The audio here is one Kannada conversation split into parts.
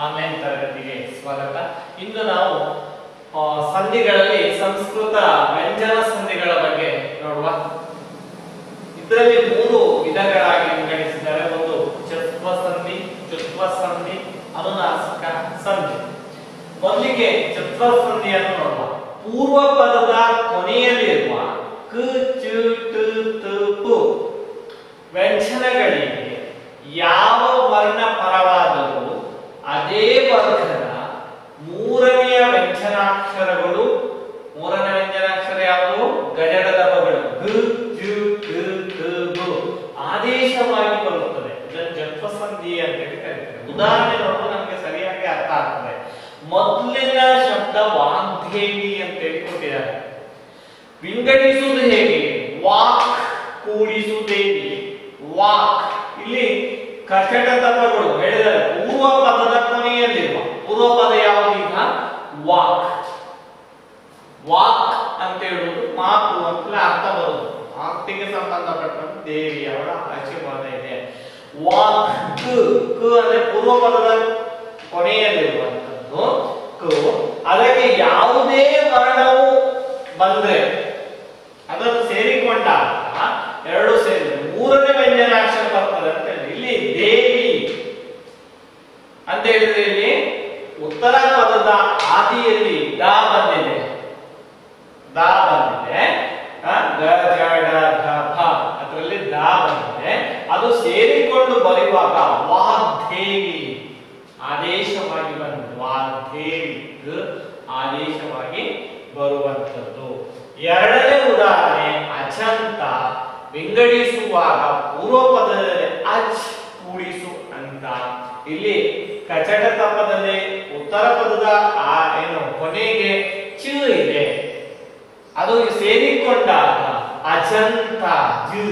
ಆನ್ಲೈನ್ ತರಗತಿಗೆ ಸ್ವಾಗತ ಇಂದು ನಾವು ಆ, ಸಂಧಿಗಳಲ್ಲಿ ಸಂಸ್ಕೃತ ವ್ಯಂಜನ ಸಂಧಿಗಳ ಬಗ್ಗೆ ನೋಡುವ ಇದರಲ್ಲಿ ಮೂರು ವಿಧಗಳಾಗಿ ವಿಂಗಡಿಸಿದ್ದಾರೆ ಒಂದು ಚತ್ವ ಸಂಧಿ ಚುತ್ವ ಸಂಧಿ ಅನುನಾಸಿಕ ಸಂಧಿ ಮೊದಲಿಗೆ ಚತ್ವ ಸಂಧಿಯನ್ನು ನೋಡುವ ಪೂರ್ವ ಪದದ ಕೊನೆಯಲ್ಲಿರುವ ಕ ಚ ಟ ತ ಪು ವ್ಯಂಜನಗಳಿಗೆ ಯಾವ ವರ್ಣ ಪರವಾದರೂ ಅದೇ ವರ್ಗದ ಮೂರನೆಯ ವ್ಯಂಜನಾಕ್ಷರಗಳು ಮೂರನೇ ವ್ಯಂಜನಾಕ್ಷರ ಯಾವುದು ಗಜಡದ ಬಗಳು ಗ ಜು ಗ ಗ ಗು ಆದೇಶವಾಗಿ ಬರುತ್ತದೆ ಇದನ್ನು ಜತ್ವ ಸಂಧಿ ಅಂತ ಹೇಳಿ ಕರೀತಾರೆ ಉದಾಹರಣೆ ನೋಡಿದ್ರೆ ನಮಗೆ ಸರಿಯಾಗಿ ಅರ್ಥ ಆಗ್ತದೆ ಮೊದಲಿನ ಶಬ್ದ ವಾಗ್ದೇವಿ ಅಂತ ಹೇಳಿ ಕೊಟ್ಟಿದ್ದಾರೆ ವಿಂಗಡಿಸುವುದು ಹೇಗೆ ವಾಕ್ ಕೂಡಿಸುವುದೇವಿ ವಾಕ್ ಇಲ್ಲಿ ಕಚಟ ತತ್ವಗಳು ಹೇಳಿದರೆ ಪೂರ್ವ ಪದದ ಕೊನೆಯಲ್ಲಿರುವ ಪೂರ್ವ ಪದ ಯಾವುದು ಈಗ ವಾಕ್ ವಾಕ್ ಅಂತ ಹೇಳುವುದು ಮಾತು ಅಂತಲೇ ಅರ್ಥ ಬರುವುದು ಮಾತಿಗೆ ಸಂಬಂಧಪಟ್ಟಂತೆ ದೇವಿಯವರ ಆಶೀರ್ವಾದ ಇದೆ ವಾಕ್ ಕು ಕು ಅಂದ್ರೆ ಪೂರ್ವ ಪದದ ಕೊನೆಯಲ್ಲಿರುವಂತದ್ದು ಕು ಅದಕ್ಕೆ ಯಾವುದೇ ವರ್ಣವು ಬಂದ್ರೆ ಅದನ್ನು ಸೇರಿಕೊಂಡಾಗ ಎರಡು ಸೇರಿ ಮೂರನೇ ವ್ಯಂಜನಾಕ್ಷರ ಬರ್ತದೆ ಅಂತ ಹೇಳಿ ಇಲ್ಲಿ ದೇವಿ ಅಂತ ಹೇಳಿದ್ರೆ ಇಲ್ಲಿ ಉತ್ತರ ಪದದ ಆದಿಯಲ್ಲಿ ದಾ ಬಂದಿದೆ ದಾ ಬಂದಿದೆ ಆ, ಗ ಜ ಡ ಧ ಫ ಅದರಲ್ಲಿ ದಾ ಬಂದಿದೆ ಅದು ಸೇರಿಕೊಂಡು ಬರೆಯುವಾಗ ವಾಗ್ದೇವಿ ಆದೇಶವಾಗಿ ಬಂದಿದೆ ವಾಗ್ದೇವಿ ಗ್ ಆದೇಶವಾಗಿ ಬರುವಂತದ್ದು ಎರಡನೇ ಉದಾಹರಣೆ ಅಜಂತ ವಿಂಗಡಿಸುವಾಗ ಪೂರ್ವ ಪದದಲ್ಲಿ ಅಚ್ ಕೂಡಿಸು ಅಂತ ಇಲ್ಲಿ ಕಚಟ ತಪ್ಪದಲ್ಲಿ ಉತ್ತರ ಪದದ ಆ ಏನು ಕೊನೆಗೆ ಚ ಇದೆ ಅದು ಸೇರಿಕೊಂಡಾಗ ಅಜಂತ ಜು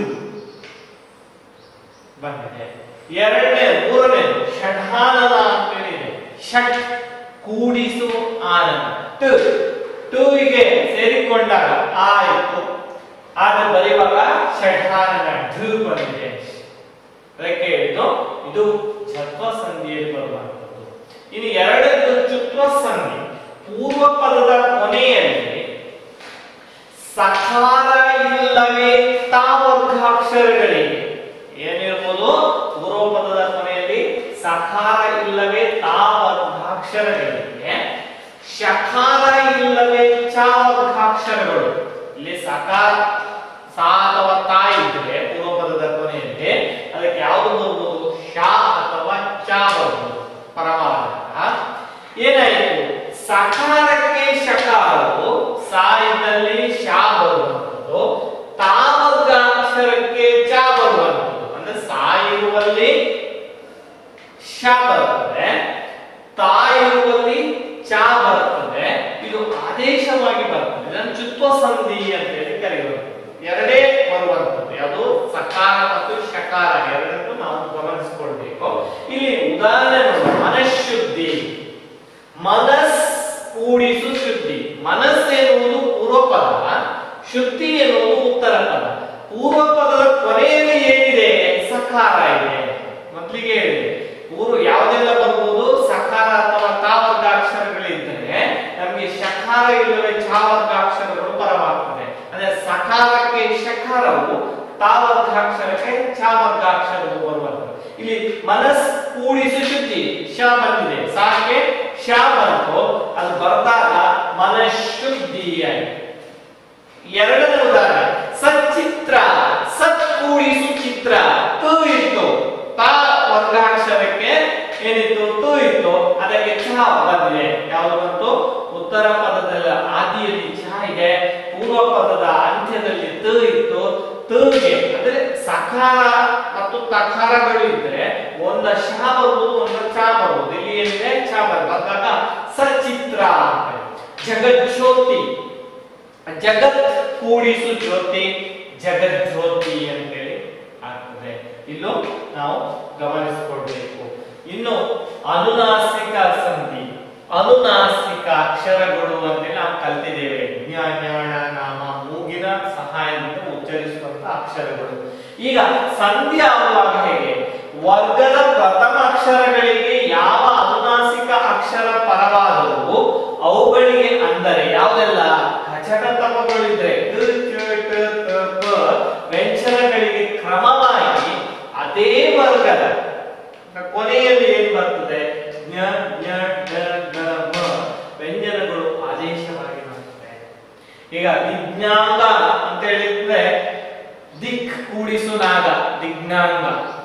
ಬಂದಿದೆ ಎರಡನೇ ಮೂರನೇ ಷಡ್ಹಾನದ ಅಂತ ಹೇಳಿದೆ ಷಟ್ ಕೂಡಿಸು ಆನಂದ ಟ ಟುವಿಗೆ ಸೇರಿಕೊಂಡಾಗ ಆ ಇತ್ತು ಆಗ ಬರೆಯುವಾಗ ಷಡ್ಹಾನದ ಢ ಬಂದಿದೆ ಅದಕ್ಕೆ ಹೇಳಿದ್ದು ಇದು ಛತ್ವ ಸಂಧಿಯಲ್ಲಿ ಬರುವಂತದ್ದು ಇನ್ನು ಎರಡನೇದು ಚುತ್ವ ಸಂಧಿ ಪೂರ್ವ ಪದದ ಕೊನೆಯಲ್ಲಿ ಸಕಾರ ಇಲ್ಲವೇ ತಾವರ್ಗಾಕ್ಷರಗಳಿಗೆ ಏನಿರ್ಬೋದು ಪೂರ್ವ ಪದದ ಕೊನೆಯಲ್ಲಿ ಸಕಾರ ಇಲ್ಲವೇ ತಾವರ್ಗಾಕ್ಷರಗಳಿಗೆ ಶಕಾರ ಇಲ್ಲವೇ ಚಾವರ್ಗಾಕ್ಷರಗಳು ಇಲ್ಲಿ ಸಕಾರ ಸಾ ಅಥವಾ ತಾ ಇದ್ರೆ ಪೂರ್ವ ಪದದ ಕೊನೆಯಲ್ಲಿ ಅದಕ್ಕೆ ಯಾವುದು ಬರ್ಬೋದು ಶಾ ಅಥವಾ ಚಾ ಬರ್ಬೋದು ಪರಮಾರ್ಥ ಏನಾಯಿತು ಸಕಾರಕ್ಕೆ ಶಕಾರವು ಸಾ ಇದ್ದಲ್ಲಿ ಶಾ ಬರುವಂಥದ್ದು ತಾವರ್ಗ ಅಕ್ಷರಕ್ಕೆ ಚ ಬರುವಂಥದ್ದು ಅಂದ್ರೆ ಸಾ ಇರುವಲ್ಲಿ ಶ ಬರ್ತದೆ ತಾ ಇರುವಲ್ಲಿ ಚ ಬರ್ತದೆ ಇದು ಆದೇಶವಾಗಿ ಬರ್ತದೆ ಇದನ್ನು ಚುತ್ವ ಸಂಧಿ ಅಂತ ಹೇಳಿ ಕರೆಯುವಂಥದ್ದು ಎರಡೇ ಬರುವಂಥದ್ದು ಯಾವುದು ಸಕಾರ ಮತ್ತು ಶಕಾರ ಎರಡನ್ನೂ ನಾವು ಗಮನಿಸಿಕೊಳ್ಬೇಕು ಇಲ್ಲಿ ಉದಾಹರಣೆ ನೋಡೋಣ ಮನಃಶುದ್ಧಿ ಮನಸ್ ಕೂಡಿಸು ಶುದ್ಧಿ ಮನಸ್ ಎನ್ನುವುದು ಪೂರ್ವ ಪದ ಶುದ್ಧಿ ಎನ್ನುವುದು ಉತ್ತರ ಪದ ಪೂರ್ವ ಪದದ ಕೊನೆಯಲ್ಲಿ ಏನಿದೆ ಸಕಾರ ಇದೆ ಮೊದಲಿಗೆ ಹೇಳಿದೆ ಪೂರ್ವ ಯಾವುದೆಲ್ಲ ಬರ್ಬೋದು ಸಕಾರ ಅಥವಾ ತಾವರ್ಗಾಕ್ಷರಗಳಿದ್ದರೆ ನಮಗೆ ಶಕಾರ ಇಲ್ಲವೇ ಚಾವರ್ಗಾಕ್ಷರಗಳು ಪರವಾಗ್ತದೆ ಅಂದ್ರೆ ಸಕಾರಕ್ಕೆ ಶಕಾರವು ತಾವರ್ಗಾಕ್ಷರಕ್ಕೆ ಚಾವರ್ಗಾಕ್ಷರವು ಬರುವಂಥದ್ದು ಇಲ್ಲಿ ಮನಸ್ ಕೂಡಿಸು ಶುದ್ಧಿ ಶ ಬಂದಿದೆ ಸಾಕೆ ಶ ಬಂತು ಅದು ಬರ್ದಾಗ ಮನಃಶುದ್ಧಿ ಆಯ್ತು ಎರಡನೇ ಉದಾಹರಣೆ ಸಚ್ಚಿತ್ರ ಸತ್ ಕೂಡಿಸು ಚಿತ್ರ ತು ಇತ್ತು ತಾ ವರ್ಗಾಕ್ಷರಕ್ಕೆ ಏನಿತ್ತು ತು ಇತ್ತು ಅದಕ್ಕೆ ಚ ಬಂದಿದೆ ಯಾವುದು ಬಂತು ಉತ್ತರ ಪದದ ಆದಿಯಲ್ಲಿ ಚ ಇದೆ ಪೂರ್ವ ಪದದ ಅಂತ್ಯದಲ್ಲಿ ತ ಇತ್ತು ತಗೆ ಅಂದ್ರೆ ಸಕಾರ ಮತ್ತು ತಕಾರಗಳು ಇದ್ರೆ ಒಂದ ಶ ಬರ್ಬೋದು ಒಂದ ಚ ಬರ್ಬೋದು ಇಲ್ಲಿ ಏನಿದೆ ಚ ಬರ್ಬೇಕಾಗ ಸಚಿತ್ರ ಅಂತ ಜಗಜ್ಯೋತಿ ಜಗತ್ ಕೂಡಿಸು ಜ್ಯೋತಿ ಜಗಜ್ಯೋತಿ ಅಂತೇಳಿ ಆಗ್ತದೆ ಇಲ್ಲೂ ನಾವು ಗಮನಿಸಿಕೊಳ್ಬೇಕು ಇನ್ನು ಅನುನಾಸಿಕ ಸಂಧಿ ಅನುನಾಸಿಕ ಅಕ್ಷರಗಳು ಅಂತೇಳಿ ನಾವು ಕಲ್ತಿದ್ದೇವೆ ಜ್ಞ ಜ್ಞಾನ ನಾಮ ಮೂಗಿನ ಸಹಾಯದಿಂದ ಉಚ್ಚರಿಸುವಂತ ಅಕ್ಷರಗಳು ಈಗ ಸಂಧಿ ಆಗುವಾಗ ಹೇಗೆ ವರ್ಗದ ಪ್ರಥಮ ಅಕ್ಷರಗಳಿಗೆ ಯಾವ ಅನುನಾಸಿಕ ಜಡತಪಗಳಿದ್ರೆ ಕ, ಚ, ಟ, ತ, ಪ ವ್ಯಂಜನಗಳಿಗೆ ಕ್ರಮವಾಗಿ ಅದೇ ವರ್ಗದ ಕೊನೆಯಲ್ಲಿ ಏನ್ ಬರ್ತದೆ ಜ್ಞ, ಜ್ಞ, ಢ, ಢ, ಮ ವ್ಯಂಜನಗಳು ಆದೇಶವಾಗಿ ಬರ್ತದೆ ಈಗ ದಿಜ್ಞಾಂಗ ಅಂತ ಹೇಳಿದ್ರೆ ದಿಕ್ ಕೂಡಿಸು ನಾಗ ದಿಗ್ನಾಂಗ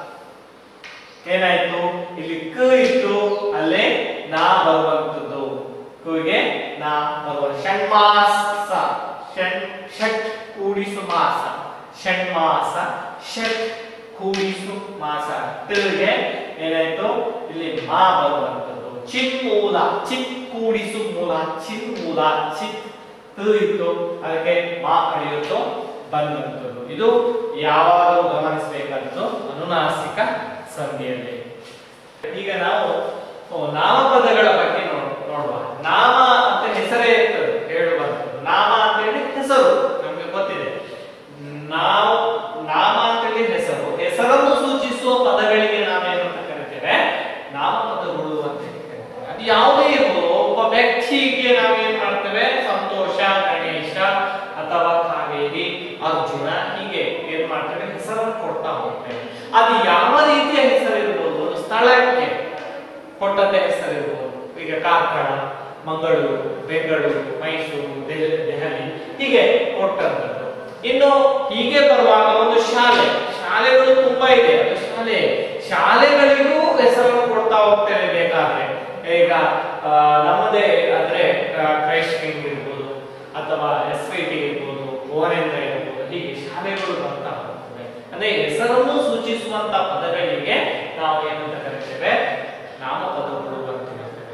ಏನಾಯ್ತು ಇಲ್ಲಿ ಕ ಇತ್ತು ಅಲ್ಲೇ ನಾ ಬರುವಂತದ್ದು ಕುಗೆ ನಾ ಬರುವ ಷಣ್ಮಾಸ ಷಣ್ ಷಟ್ ಕೂಡಿಸು ಮಾಸ ಷಣ್ಮಾಸ ಷಟ್ ಕೂಡಿಸು ಮಾಸ ಟಿಗೆ ಏನಾಯ್ತು ಇಲ್ಲಿ ಮಾ ಬರುವಂತದ್ದು ಚಿನ್ಮೂಲ ಚಿತ್ ಕೂಡಿಸು ಮೂಲ ಚಿನ್ಮೂಲ ಚಿತ್ ತ ಇತ್ತು ಅದಕ್ಕೆ ಮಾ ಅಳಿಯೋದು ಬಂದಂಥದ್ದು ಇದು ಯಾವಾಗಲೂ ಗಮನಿಸಬೇಕಾದ್ದು ಅನುನಾಸಿಕ ಸಂಧಿಯಲ್ಲಿ ಈಗ ನಾವು ಓ, ನಾಮಪದಗಳ ಬಗ್ಗೆ ನೋಡ್- ನೋಡುವ ನಾಮ ಅಂತ ಹೆಸರೇ ಇರ್ತದೆ ಹೇಳುವಂಥದ್ದು ನಾಮ ಅಂತ ಹೇಳಿ ಹೆಸರು ನಮಗೆ ಗೊತ್ತಿದೆ ನಾವು ನಾಮ ಅಂತ ಹೇಳಿ ಹೆಸರು ಹೆಸರನ್ನು ಸೂಚಿಸುವ ಪದಗಳಿಗೆ ನಾವೇನು ಅಂತ ಕರಿತೇವೆ ನಾಮಪದಗಳು ಅಂತ ಹೇಳಿ ಕರಿತೇವೆ ಅದು ಯಾವುದೇ ಇರ್ಬೋದು ಒಬ್ಬ ವ್ಯಕ್ತಿಗೆ ನಾವೇನ್ ಮಾಡ್ತೇವೆ ಸಂತೋಷ ಗಣೇಶ ಅಥವಾ ಕಾವೇರಿ ಅರ್ಜುನ ಹೀಗೆ ಏನ್ ಮಾಡ್ತೇವೆ ಹೆಸರನ್ನು ಕೊಡ್ತಾ ಹೋಗ್ತೇವೆ ಅದು ಯಾವ ರೀತಿಯ ಹೆಸರಿರ್ಬೋದು ಒಂದು ಸ್ಥಳಕ್ಕೆ ಕೊಟ್ಟಂತ ಹೆಸರಿರ್ಬೋದು ಈಗ ಕಾರ್ಕಳ ಮಂಗಳೂರು ಬೆಂಗಳೂರು ಮೈಸೂರು ದೆಹಲಿ ದೆಹಲಿ ಹೀಗೆ ಕೊಟ್ಟಂತದ್ದು ಇನ್ನು ಹೀಗೆ ಬರುವಾಗ ಒಂದು ಶಾಲೆ ಶಾಲೆಗಳು ತುಂಬಾ ಇದೆ ಅದು ಶಾಲೆ ಶಾಲೆಗಳಿಗೂ ಹೆಸರನ್ನು ಕೊಡ್ತಾ ಹೋಗ್ತೇವೆ ಬೇಕಾದ್ರೆ ಈಗ ಆ, ನಮ್ಮದೇ ಅಂದ್ರೆ ಆ, ಕ್ರೈಸ್ಟ್ ಕಿಂಗ್ ಇರ್ಬೋದು ಅಥವಾ ಎಸ್ ವಿ ಟಿ ಇರ್ಬೋದು ಭುವನೇಂದ್ರ ಇರ್ಬೋದು ಹೀಗೆ ಶಾಲೆಗಳು ಬರ್ತಾ ಹೋಗ್ತವೆ ಅಂದ್ರೆ ಹೆಸರನ್ನು ಸೂಚಿಸುವಂತ ಪದಗಳಿಗೆ ನಾವು ಏನಂತ ಕರಿತೇವೆ ನಾಮಪದಗಳು ಅಂತ ಹೇಳ್ತೇವೆ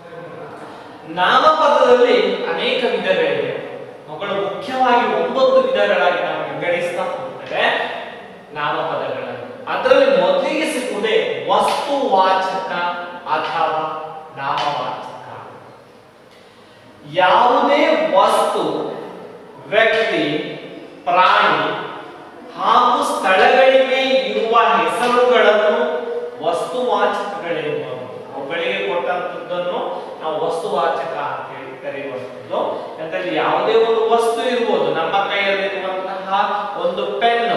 ನಾಮಪದದಲ್ಲಿ ಅನೇಕ ವಿಧಗಳಿವೆ ಅವುಗಳು ಮುಖ್ಯವಾಗಿ ಒಂಬತ್ತು ವಿಧಗಳಾಗಿ ನಾವು ವಿಂಗಡಿಸ್ತಾ ಹೋಗ್ತೇವೆ ನಾಮಪದಗಳನ್ನು ಅದರಲ್ಲಿ ಮೊದಲಿಗೆ ಸಿಗುವುದೇ ವಸ್ತುವಾಚಕ ಅಥವಾ ನಾಮವಾಚಕ ಯಾವುದೇ ವಸ್ತು ವ್ಯಕ್ತಿ ಪ್ರಾಣಿ ಹಾಗೂ ಸ್ಥಳಗಳಿಗೆ ಇರುವ ಹೆಸರುಗಳನ್ನು ವಸ್ತುವಾಚಕಗಳೆಂಬುದು ಅವುಗಳಿಗೆ ಕೊಟ್ಟಂತದ್ದನ್ನು ನಾವು ವಸ್ತುವಾಚಕ ಅಂತ ಹೇಳಿ ಕರೆಯುವಂಥದ್ದು ಅದರಲ್ಲಿ ಯಾವುದೇ ಒಂದು ವಸ್ತು ಇರ್ಬೋದು ನಮ್ಮ ಕೈಯಲ್ಲಿರುವಂತಹ ಒಂದು ಪೆನ್ನು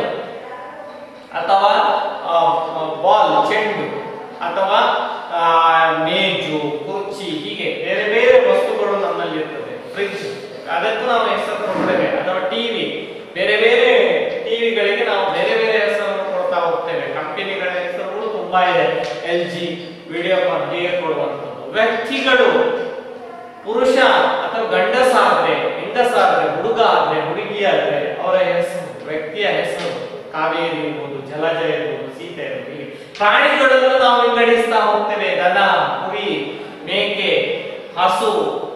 ಅಥವಾ ಬಾಲ್ ಚೆಂಡು ಅಥವಾ ಆ, ಮೇಜು ಕುರ್ಚಿ ಹೀಗೆ ಬೇರೆ ಬೇರೆ ವಸ್ತುಗಳು ನಮ್ಮಲ್ಲಿ ಇರ್ತದೆ ಫ್ರಿಡ್ಜ್ ಅದಕ್ಕೂ ನಾವು ಹೆಸರು ಕೊಡ್ತೇವೆ ಅಥವಾ ಟಿವಿ ಬೇರೆ ಬೇರೆ ಟಿವಿಗಳಿಗೆ ನಾವು ಬೇರೆ ಬೇರೆ ಹೆಸರನ್ನು ಕೊಡ್ತಾ ಹೋಗ್ತೇವೆ ಕಂಪನಿಗಳ ಹೆಸರುಗಳು ತುಂಬಾ ಇದೆ ಎಲ್ ಜಿ ವಿಡಿಯೋಕಾನ್ ಹೀಗೆ ಕೊಡುವಂಥದ್ದು ವ್ಯಕ್ತಿಗಳು ಪುರುಷ ಅಥವಾ ಗಂಡಸಾದ್ರೆ ಹೆಂಗಸಾದ್ರೆ ಹುಡುಗ ಆದ್ರೆ ಹುಡುಗಿ ಆದ್ರೆ ಅವರ ಹೆಸರು ವ್ಯಕ್ತಿಯ ಹೆಸರು ಕಾವೇರಿ ಇರ್ಬೋದು ಜಲಜ ಇರ್ಬೋದು ಸೀತೆ ಇರ್ಬೋದು ಹೀಗೆ ಪ್ರಾಣಿಗಳನ್ನು ನಾವು ವಿಂಗಡಿಸ್ತಾ ಹೋಗ್ತೇವೆ ದನ ಕುರಿ ಮೇಕೆ ಹಸು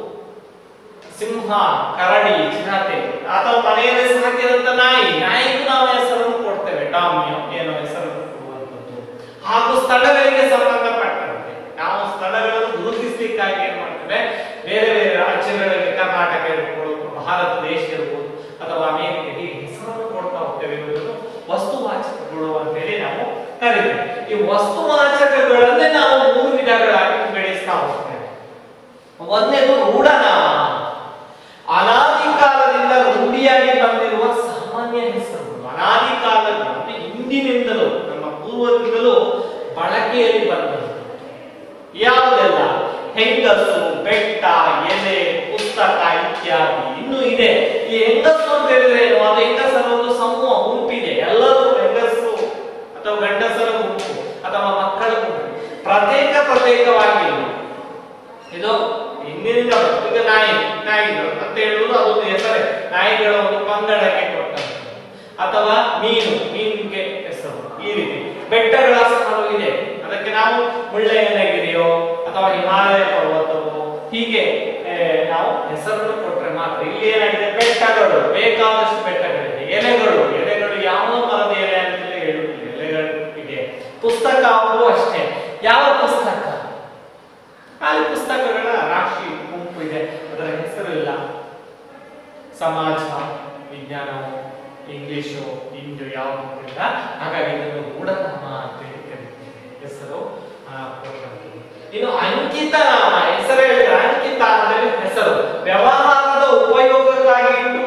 ಸಿಂಹ ಕರಡಿ ಚಿರತೆ ಅಥವಾ ಮನೆಯಲ್ಲಿ ಸಾಕಿದಂತ ನಾಯಿ ನಾಯಿಗೂ ನಾವು ಹೆಸರನ್ನು ಕೊಡ್ತೇವೆ ಟಾಮಿಯೋ ಏನೋ ಹೆಸರನ್ನು ಕೊಡುವಂಥದ್ದು ಹಾಗೂ ಸ್ಥಳಗಳಿಗೆ ಸಂಬಂಧಪಟ್ಟಂತೆ ನಾವು ಸ್ಥಳಗಳನ್ನು ಗುರುತಿಸಲಿಕ್ಕಾಗಿ ಏನ್ ಮಾಡ್ತೇವೆ ಬೇರೆ ಬೇರೆ ರಾಜ್ಯಗಳಿಗೆ ಕರ್ನಾಟಕ ಇರ್ಬೋದು ಭಾರತ ದೇಶ ಇರ್ಬೋದು ಅಥವಾ ಅಮೆರಿಕ ಹೀಗೆ ಹೆಸರನ್ನು ಕೊಡ್ತಾ ಹೋಗ್ತೇವೆ ಇವುಗಳು ವಸ್ತುವಾಚಕಗಳು ಅಂತೇಳಿ ನಾವು ಕರಿತೇವೆ ಈ ವಸ್ತುವಾಚಕಗಳನ್ನೇ ನಾವು ಮೂರು ವಿಧಗಳಾಗಿ ವಿಂಗಡಿಸ್ತಾ ಹೋಗ್ತೇವೆ ಒಂದನೇದು ರೂಢನಾಮ ಅನಾದಿ ಕಾಲದಿಂದ ರೂಢಿಯಾಗಿ ಬಂದಿರುವ ಸಾಮಾನ್ಯ ಹೆಸರುಗಳು ಅನಾದಿ ಕಾಲದಿಂದ ಅಂದ್ರೆ ಇಂದಿನಿಂದಲೂ ನಮ್ಮ ಪೂರ್ವದಿಂದಲೂ ಬಳಕೆಯಲ್ಲಿ ಬಂದದ್ದು ಯಾವುದೆಲ್ಲ ಹೆಂಗಸು ಬೆಟ್ಟ ಎಲೆ ಪುಸ್ತಕ ಇತ್ಯಾದಿ ಇನ್ನೂ ಇದೆ ಈ ಹೆಂಗಸು ಅಂತ ಹೇಳಿದ್ರೆ ಏನು ಅದು ಹೆಂಗಸರ ಒಂದು ಸಮೂಹ ಗುಂಪಿದೆ ಎಲ್ಲರೂ ಹೆಂಗಸರು ಅಥವಾ ಗಂಡಸರ ಗುಂಪು ಅಥವಾ ಮಕ್ಕಳ ಗುಂಪು ಪ್ರತ್ಯೇಕ ಪ್ರತ್ಯೇಕವಾಗಿ ಇಲ್ಲ. ಇದು ಹಿಂದಿನಿಂದ ಬಂತು. ಈಗ ನಾಯಿ ನಾಯಿಗಳು ಅಂತ ಹೇಳುವುದು ಅದೊಂದು ಹೆಸರೇ ನಾಯಿಗಳ ಒಂದು ಪಂಗಡಕ್ಕೆ ಕೊಟ್ಟದ್ದು ಅಥವಾ ಮೀನು ಮೀನಿಗೆ ಹೆಸರು ಈ ರೀತಿ ಬೆಟ್ಟಗಳ ಸಾಲು ಇದೆ ಅದಕ್ಕೆ ನಾವು ಮುಳ್ಳಯ್ಯನಗಿರಿಯೋ ಅಥವಾ ಹಿಮಾಲಯ ಪರ್ವತವೋ ಹೀಗೆ ಆ, ನಾವು ಹೆಸರನ್ನು ಕೊಟ್ರೆ ಮಾತ್ರ ಇಲ್ಲಿ ಏನಾಗಿದೆ ಬೆಟ್ಟಗಳು ಬೇಕಾದಷ್ಟು ಬೆಟ್ಟಗಳಿದೆ ಎಲೆಗಳು ಎಲೆಗಳು ಯಾವ ಮರದ ಎಲೆ ಅಂತ ಹೇಳುವುದಿಲ್ಲ ಎಲೆಗಳು ಇದೆ ಪುಸ್ತಕ ಅವು ಅಷ್ಟೇ ಯಾವ ಪುಸ್ತಕ ಅಲ್ಲಿ ಪುಸ್ತಕಗಳ ರಾಶಿ ಗುಂಪು ಇದೆ ಅದರ ಹೆಸರು ಇಲ್ಲ ಸಮಾಜ ವಿಜ್ಞಾನವು ಇಂಗ್ಲಿಷು ಹಿಂದೂ ಯಾವುದು ಇಲ್ಲ ಹಾಗಾಗಿ ಇದನ್ನು ಗೂಢನಾಮ ಅಂತ ಹೇಳಿ ಕರೀತೀವಿ ಹೆಸರು ಆ, ಕೊಟ್ಟಂಥದ್ದು. ಇನ್ನು ಅಂಕಿತ ನಾಮ ಹೆಸರು ಹೇಳಿದ್ರೆ ಅಂಕಿತ ಅಂದ್ರೆ ಹೆಸರು ವ್ಯವಹಾರದ ಉಪಯೋಗಕ್ಕಾಗಿ ಇಟ್ಟು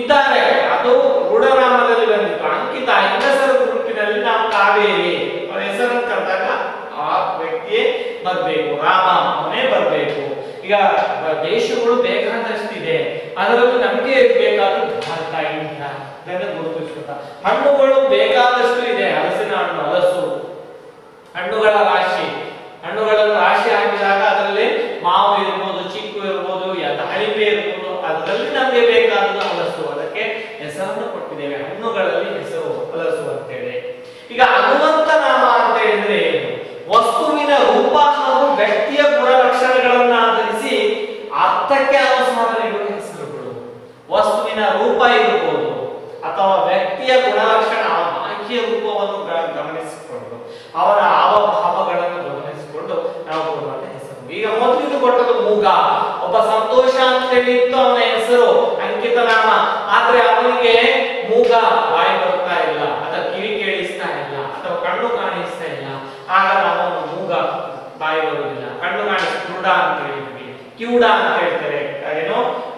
ಇದ್ದಾರೆ ಅದು ರೂಢನಾಮದಲ್ಲಿ ಬಂದಿತ್ತು ಅಂಕಿತ ಹೆಂಗಸರ ಗುಂಪಿನಲ್ಲಿ ನಾವು ಕಾವೇರಿ ಅವರ ಹೆಸರನ್ನು ಕರೆದಾಗ ಆ ವ್ಯಕ್ತಿಯೇ ಬರ್ಬೇಕು ರಾಮ ಅವನೇ ಬರ್ಬೇಕು ಈಗ ದೇಶಗಳು ಬೇಕಾದಷ್ಟಿದೆ ಅದರಲ್ಲಿ ನಮಗೆ ಬೇಕಾದ ಭಾರತ ಇಂಡಿಯಾ ಇದನ್ನು ಗುರುತಿಸುತ್ತಾ ಹಣ್ಣುಗಳು ಬೇಕಾದಷ್ಟು ಇದೆ ಹಲಸಿನ ಹಣ್ಣು ಹಲಸು ಹಣ್ಣುಗಳ ರಾಶಿ ಹಣ್ಣುಗಳನ್ನು ರಾಶಿ ಹಾಕಿದಾಗ ಅದರಲ್ಲಿ ಮಾವು ಇರ್ಬೋದು ಚಿಕ್ಕು ಇರ್ಬೋದು ಯ- ದಾಳಿಂಬೆ ಇರ್ಬೋದು ಅದರಲ್ಲಿ ನಮಗೆ ಬೇಕಾದ ಹಲಸು ಅದಕ್ಕೆ ಹೆಸರನ್ನು ಕೊಟ್ಟಿದ್ದೇವೆ ಹಣ್ಣುಗಳಲ್ಲಿ ಹೆಸರು ಹಲಸು ಅಂತೇಳಿ ಈಗ ಹನುಮಂತ ನಾಮ ಅಂತ ಹೇಳಿದ್ರೆ ಏನು ವಸ್ತುವಿನ ರೂಪ ಹಾಗೂ ವ್ಯಕ್ತಿಯ ಗುಣಲಕ್ಷಣಗಳನ್ನ ಆಧರಿಸಿ ಅರ್ಥಕ್ಕೆ ಅನುಸಾರ ನೀಡುವ ಹೆಸರುಗಳು ವಸ್ತುವಿನ ರೂಪ ಇರಬಹುದು ಅಥವಾ ವ್ಯಕ್ತಿಯ ಗುಣಲಕ್ಷಣ ಆ ಬಾಹ್ಯ ರೂಪವನ್ನು ಗ- ಗಮನಿಸಿಕೊಂಡು ಅವರ ಹಾವಭಾವಗಳನ್ನು ಗಮನಿಸಿಕೊಂಡು ನಾವು ಕೊಡುವಂತ ಹೆಸರು ಈಗ ಮೊದಲಿಗೆ ಕೊಟ್ಟದ್ದು ಮೂಗ ಒಬ್ಬ ಸಂತೋಷ ಅಂತ ಹೇಳಿ ಇತ್ತು ಅವನ ಹೆಸರು ಅಂಕಿತ ನಾಮ ಆದ್ರೆ ಅವನಿಗೆ ಮೂಗ ಬಾಯಿ ಬರ್ತಾ ಇಲ್ಲ ಅಥವಾ ಕಿವಿ ಕೇಳಿಸ್ತಾ ಇಲ್ಲ ಅಥವಾ ಕಣ್ಣು ಕಾಣಿಸ್ತಾ ಇಲ್ಲ ಆಗ ನಾವು ಅವನು ಮೂಗ ಬಾಯಿ ಬರುವುದಿಲ್ಲ ಕಣ್ಣು ಕಾಣಿಸ್ ಕುರುಡ ಅಂತ ಹೇಳ್ತೀವಿ ಕಿವುಡ ಅಂತ ಹೇಳ್ತಾರೆ ಏನೋ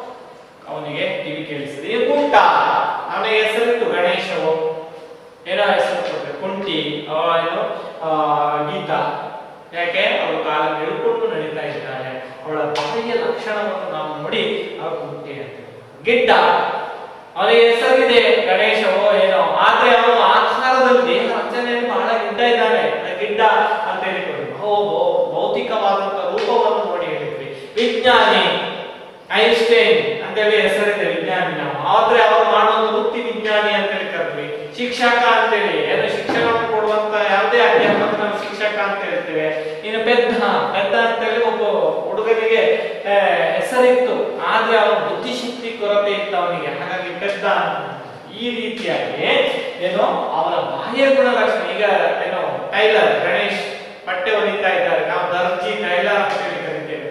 ಅವನಿಗೆ ಕಿವಿ ಕೇಳಿಸ್ತದೆ ಈಗ ಕುಂಟ ಅವನಿಗೆ ಹೆಸರಿತ್ತು ಗಣೇಶವು ಏನೋ ಹೆಸರು ಕೊಟ್ಟರೆ ಕುಂಟಿ ಅವ ಏನು ಆ, ಗೀತಾ ಯಾಕೆ ಅವಳು ಕಾಲ ಹಿಡ್ಕೊಂಡು ನಡೀತಾ ಇದ್ದಾಳೆ ಅವಳ ಬಾಯಿಯ ಲಕ್ಷಣವನ್ನು ನಾವು ನೋಡಿ ಅವಳು ಕುಂಟಿ ಅಂತ ಗಿಡ್ಡ ಅವನಿಗೆ ಹೆಸರಿದೆ ಗಣೇಶವೋ ಏನೋ ಆದ್ರೆ ಅವನು ಆಕಾರದಲ್ಲಿ ದೇಹ ರಚನೆಯಲ್ಲಿ ಬಹಳ ಗಿಡ್ಡ ಇದ್ದಾನೆ ಆ ಗಿಡ್ಡ ಅಂತ ಹೇಳಿಕೊಂಡು ಭೌ ಭೌ- ಭೌತಿಕವಾದಂತಹ ರೂಪವನ್ನು ನೋಡಿ ಹೇಳಿದ್ವಿ ವಿಜ್ಞಾನಿ ಐನ್ಸ್ಟೈನ್ ಅಂತೇಳಿ ಹೆಸರಿದೆ ವಿಜ್ಞಾನಿ ನಾವು ಆದ್ರೆ ಅವರು ಮಾಡುವ ವೃತ್ತಿ ವಿಜ್ಞಾನಿ ಅಂತೇಳಿ ಕರೆದ್ವಿ ಶಿಕ್ಷಕ ಅಂತೇಳಿ ಏನು ಶಿಕ್ಷಣವನ್ನು ಕೊಡುವಂತ ಯಾವುದೇ ಅಧ್ಯಾಪಕ ನಾವು ಶಿಕ್ಷಕ ಅಂತ ಹೇಳ್ತೇವೆ ಇನ್ನು ಪೆದ್ದ ಪೆದ್ದ ಅಂತೇಳಿ ಒಬ್ಬ ಹುಡುಗನಿಗೆ ಆ, ಹೆಸರಿತ್ತು ಆದ್ರೆ ಅವನ ಬುದ್ಧಿಶಕ್ತಿ ಕೊರತೆ ಇತ್ತು ಅವನಿಗೆ ಹಾಗಾಗಿ ಪೆದ್ದ ಅಂತ. ಈ ರೀತಿಯಾಗಿ ಏನು ಅವರ ಬಾಹ್ಯ ಗುಣಲಕ್ಷಣ ಈಗ ಏನು ಟೈಲರ್ ಗಣೇಶ್ ಬಟ್ಟೆ ಹೊಲಿತಾ ಇದ್ದಾರೆ ನಾವು ದರ್ಜಿ ಟೈಲರ್ ಅಂತ ಹೇಳಿ ಕರಿತೇವೆ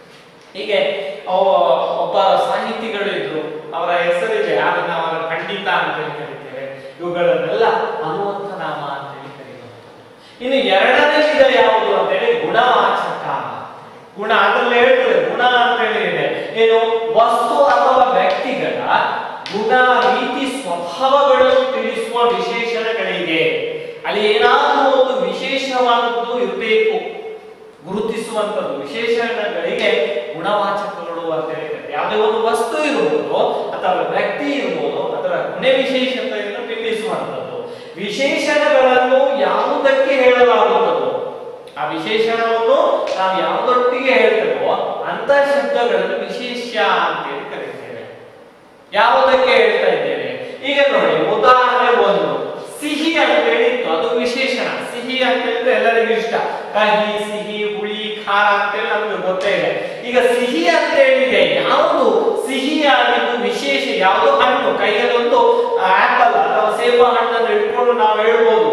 ಹೀಗೆ ಅವ- ಒಬ್ಬ ಸಾಹಿತಿಗಳು ಇದ್ರು ಅವರ ಹೆಸರಿದೆ ಅದನ್ನ ಅವರ ಖಂಡಿತ ಅಂತ ಹೇಳಿ ಕರಿತೇವೆ ಇವುಗಳನ್ನೆಲ್ಲ ಹನುಮಂತ ನಾಮ ಅಂತ ಹೇಳಿ ಕರೆಯುವಂಥದ್ದು ಇನ್ನು ಎರಡನೇ ವಿಧ ಯಾವುದು ಅಂತ ಹೇಳಿ ಗುಣವಾಚಕ ಗುಣ ಅದ್ರಲ್ಲಿ ಹೇಳ್ತದೆ ಗುಣ ಅಂತ ಹೇಳಿ ಇದೆ ಏನು ವಸ್ತು ಅಥವಾ ವ್ಯಕ್ತಿಗಳ ಗುಣ ರೀತಿ ಸ್ವಭಾವಗಳನ್ನು ತಿಳಿಸುವ ವಿಶೇಷಣಗಳಿಗೆ ಅಲ್ಲಿ ಏನಾದರೂ ಒಂದು ವಿಶೇಷವಾದದ್ದು ಇರಬೇಕು ಗುರುತಿಸುವಂತದ್ದು ವಿಶೇಷಣಗಳಿಗೆ ಗುಣವಾಚಕಗಳು ಅಂತ ಹೇಳ್ತಾರೆ ಯಾವುದೇ ಒಂದು ವಸ್ತು ಇರುವುದು ಅಥವಾ ವ್ಯಕ್ತಿ ಇರುವುದು ಅದರ ಗುಣ ವಿಶೇಷತೆಯನ್ನು ಬಿಂಬಿಸುವಂತದ್ದು ವಿಶೇಷಣಗಳನ್ನು ಯಾವುದಕ್ಕೆ ಹೇಳಲಾಗುತ್ತದೋ ಆ ವಿಶೇಷಣವನ್ನು ನಾವು ಯಾವುದೊಟ್ಟಿಗೆ ಹೇಳ್ತೇವೋ ಅಂತ ಶಬ್ದಗಳನ್ನು ವಿಶೇಷ ಅಂತ ಹೇಳಿ ಕರೀತೇವೆ ಯಾವುದಕ್ಕೆ ಹೇಳ್ತಾ ಇದ್ದೇವೆ ಈಗ ನೋಡಿ ಉದಾಹರಣೆ ಒಂದು ಸಿಹಿ ಅಂತ ಹೇಳಿತ್ತು ಅದು ವಿಶೇಷಣ ಸಿಹಿ ಅಂತ ಹೇಳಿದ್ರೆ ಎಲ್ಲರಿಗೂ ಇಷ್ಟ ಕಹಿ ಸಿಹಿ ಹುಳಿ ಖಾರ ಅಂತೇಳಿ ನಮ್ಗೆ ಗೊತ್ತೇ ಇದೆ ಈಗ ಸಿಹಿ ಅಂತ ಹೇಳಿದೆ ಯಾವುದು ಸಿಹಿ ಆಗಿದ್ದು ವಿಶೇಷ ಯಾವುದು ಹಣ್ಣು ಕೈಯಲ್ಲಿ ಒಂದು ಆಪಲ್ ಅಥವಾ ಸೇಬು ಹಣ್ಣನ್ನು ಇಟ್ಕೊಂಡು ನಾವು ಹೇಳ್ಬೋದು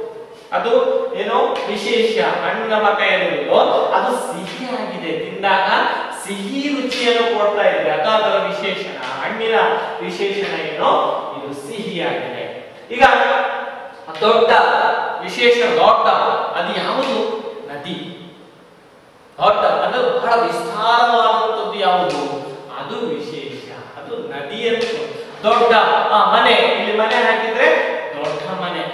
ಅದು ಏನು ವಿಶೇಷ ಹಣ್ಣು ನಮ್ಮ ಕೈಯಲ್ಲಿರುವುದು ಅದು ಸಿಹಿಯಾಗಿದೆ ತಿಂದಾಗ ಸಿಹಿ ರುಚಿಯನ್ನು ಕೊಡ್ತಾ ಇದೆ ಅದು ಅದರ ವಿಶೇಷಣ ಹಣ್ಣಿನ ವಿಶೇಷಣ ಏನು ಇದು ಸಿಹಿಯಾಗಿದೆ ಈಗ ದೊಡ್ಡ ವಿಶೇಷ ದೊಡ್ಡ ಅದು ಯಾವುದು ನದಿ ದೊಡ್ಡ ಅಂದ್ರೆ ಬಹಳ ವಿಸ್ತಾರವಾದಂಥದ್ದು ಯಾವುದು ಅದು ವಿಶೇಷ ಅದು ನದಿಯನ್ನು ದೊಡ್ಡ ಆ ಮನೆ ಇಲ್ಲಿ ಮನೆ ಹಾಕಿದ್ರೆ ದೊಡ್ಡ ಮನೆ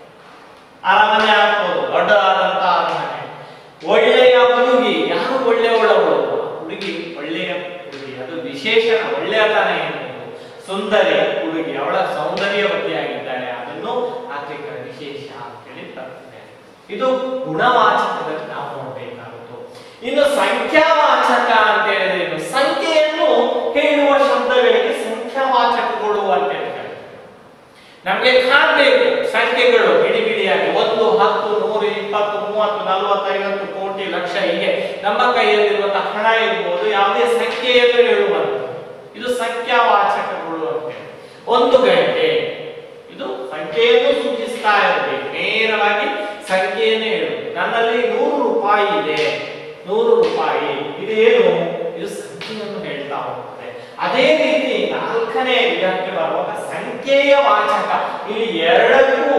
ಅರಮನೆ ಆಗ್ಬೋದು ದೊಡ್ಡದಾದಂತಹ ಅರಮನೆ ಒಳ್ಳೆಯ ಹುಡುಗಿ ಯಾರು ಒಳ್ಳೆಯವಳವಳು ಹುಡುಗಿ ಒಳ್ಳೆಯ ಹುಡುಗಿ ಅದು ವಿಶೇಷಣ ಒಳ್ಳೆಯತನ ಎನ್ನುವುದು ಸುಂದರಿ ಹುಡುಗಿ ಅವಳ ಸೌಂದರ್ಯವತಿಯಾಗಿದ್ದಾಳೆ ಅದನ್ನು ಆಕೆಗಳ ವಿಶೇಷ ಅಂತೇಳಿ ತರ್ತದೆ ಇದು ಗುಣವಾಚಕದಲ್ಲಿ ನಾವು ನೋಡಬೇಕಾಗುತ್ತು ಇನ್ನು ಸಂಖ್ಯಾವಾಚಕ ಅಂತ ಹೇಳಿದ್ರೆ ಏನು? ಸಂಖ್ಯೆಯನ್ನು ಹೇಳುವ ಶಬ್ದಗಳಿಗೆ ಸಂಖ್ಯಾವಾಚಕಗಳು ಅಂತ ಹೇಳ್ತಾರೆ ನಮಗೆ ಕಾಣಬೇಕು ಸಂಖ್ಯೆಗಳು ಬಿಡಿ ಬಿಡಿಯಾಗಿ ಒಂದು ಹತ್ತು ನೂರು ಇಪ್ಪತ್ತು ಮೂವತ್ತು ನಲವತ್ತು ಐವತ್ತು ಕೋಟಿ ಲಕ್ಷ ಹೀಗೆ ನಮ್ಮ ಕೈಯಲ್ಲಿರುವಂತಹ ಹಣ ಇರ್ಬೋದು ಯಾವುದೇ ಸಂಖ್ಯೆಯನ್ನು ಹೇಳುವಂತ ಇದು ಸಂಖ್ಯಾವಾಚಕಗಳು ಅಂತ ಒಂದು ಗಂಟೆ ಇದು ಸಂಖ್ಯೆಯನ್ನು ಸೂಚಿಸ್ತಾ ಇರಬೇಕು ನೇರವಾಗಿ ಸಂಖ್ಯೆಯನ್ನೇ ಹೇಳುದು ನನ್ನಲ್ಲಿ ನೂರು ರೂಪಾಯಿ ಇದೆ ನೂರು ರೂಪಾಯಿ ಇದೇನು ಇದು ಸಂಖ್ಯೆಯನ್ನು ಹೇಳ್ತಾ ಹೋಗ್ತದೆ ಅದೇ ರೀತಿ ನಾಲ್ಕನೇ ವಿಧಕ್ಕೆ ಬರುವಾಗ ಸಂಖ್ಯೆಯ ವಾಚಕ ಇಲ್ಲಿ ಎರಡಕ್ಕೂ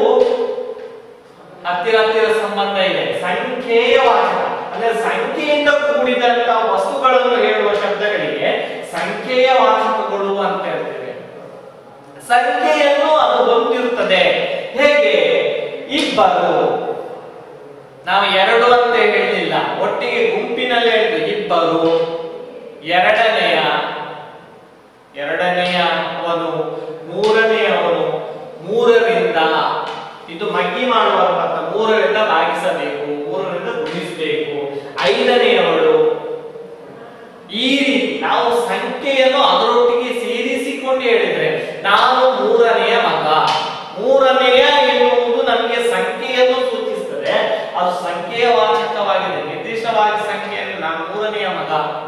ಹತ್ತಿರ ಹತ್ತಿರ ಸಂಬಂಧ ಇದೆ ಸಂಖ್ಯೆಯ ವಾಚಕ ಅಂದ್ರೆ ಸಂಖ್ಯೆಯಿಂದ ಕೂಡಿದಂತ ವಸ್ತುಗಳನ್ನು ಹೇಳುವ ಶಬ್ದಗಳಿಗೆ ಸಂಖ್ಯೆಯ ವಾಚಕಗಳು ಅಂತ ಹೇಳ್ತೇವೆ ಸಂಖ್ಯೆಯನ್ನು ಅದು ಹೊಂದಿರುತ್ತದೆ ಹೇಗೆ ಇಬ್ಬರು ನಾವು ಎರಡು ಅಂತ ಹೇಳಿಲ್ಲ ಒಟ್ಟಿಗೆ ಗುಂಪಿನಲ್ಲಿ ಹೇಳಿದ್ದು ಇಬ್ಬರು ಎರಡನೆಯ ಎರಡನೆಯ ಅವನು ಮೂರನೆಯವನು ಮೂರರಿಂದ ಇದು ಮಗ್ಗಿ ಮಾಡುವಂತ ಮೂರರಿಂದ ಭಾಗಿಸಬೇಕು ಮೂರರಿಂದ ಗುಣಿಸಬೇಕು ಐದನೆಯವಳು ಈ ರೀತಿ ನಾವು ಸಂಖ್ಯೆಯನ್ನು ಅದರೊಟ್ಟಿಗೆ ಸೇರಿಸಿಕೊಂಡು ಹೇಳಿದ್ರೆ ನಾನು ಮೂರನೆಯ ಮಗ ಮೂರನೆಯ ಎನ್ನುವುದು ನಮಗೆ ಸಂಖ್ಯೆಯನ್ನು ಸೂಚಿಸ್ತದೆ ಅದು ಸಂಖ್ಯೆಯ ವಾಚಕವಾಗಿದೆ ನಿರ್ದಿಷ್ಟವಾಗಿ ಸಂಖ್ಯೆಯನ್ನು ನಾನು ಮೂರನೆಯ ಮಗ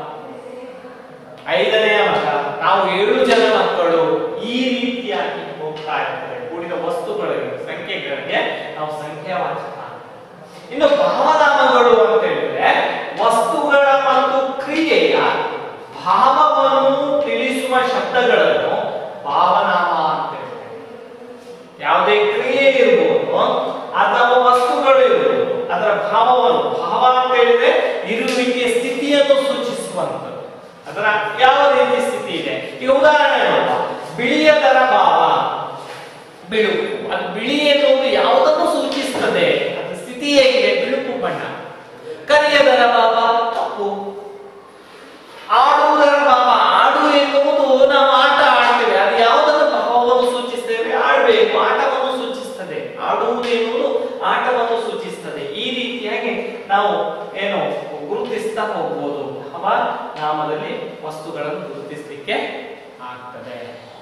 ಐದನೆಯ ಮಗ ನಾವು ಏಳು ಜನ ಮಕ್ಕಳು ಈ ರೀತಿಯಾಗಿ ಹೋಗ್ತಾ ಇರ್ತದೆ ಕೂಡಿದ ವಸ್ತುಗಳಿಗೆ ಸಂಖ್ಯೆಗಳಿಗೆ ನಾವು ಸಂಖ್ಯಾವಾಚಕ ಇನ್ನು ಭಾವನಾಮಗಳು ಅಂತ ಹೇಳಿದ್ರೆ ವಸ್ತುಗಳ ಮತ್ತು ಕ್ರಿಯೆಯ ಭಾವವನ್ನು ತಿಳಿಸುವ ಶಬ್ದಗಳನ್ನು ಭಾವನಾಮ ಅಂತ ಹೇಳ್ತೇವೆ ಯಾವುದೇ ಕ್ರಿಯೆ ಇರ್ಬೋದು ಅಥವಾ ವಸ್ತುಗಳು ಇರ್ಬೋದು ಅದರ ಭಾವವನ್ನು ಭಾವ ಅಂತ ಹೇಳಿದ್ರೆ ಇರುವಿಕೆ ಸ್ಥಿತಿಯನ್ನು ಸೂಚಿಸುವಂಥದ್ದು ಅದರ ಯಾವ ರೀತಿ ಸ್ಥಿತಿ ಇದೆ ಈ ಉದಾಹರಣೆ ನೋಡುವ ಬಿಳಿಯದರ ಭಾವ ಬಿಳುಪು ಅದು ಬಿಳಿ ಎನ್ನುವುದು ಯಾವುದನ್ನು ಸೂಚಿಸುತ್ತದೆ ಅದು ಸ್ಥಿತಿ ಹೇಗಿದೆ ಬಿಳುಪು ಬಣ್ಣ ಕರಿಯದರ ಭಾವ ಕಪ್ಪು ಆಡುವುದರ ಭಾವ ಆಡು ಎನ್ನುವುದು ನಾವು ಆಟ ಆಡ್ತೇವೆ ಅದು ಯಾವುದನ್ನು ಭಾವವನ್ನು ಸೂಚಿಸ್ತೇವೆ ಆಡಬೇಕು ಆಟವನ್ನು ಸೂಚಿಸ್ತದೆ ಆಡುವುದು ಎನ್ನುವುದು ಆಟವನ್ನು ಸೂಚಿಸ್ತದೆ ಈ ರೀತಿಯಾಗಿ ನಾವು ಏನು ಗುರುತಿಸ್ತಾ ಹೋಗ್ಬೋದು ಭಾವ ನಾಮದಲ್ಲಿ ವಸ್ತುಗಳನ್ನು ಗುರುತಿಸಲಿಕ್ಕೆ ಆಗ್ತದೆ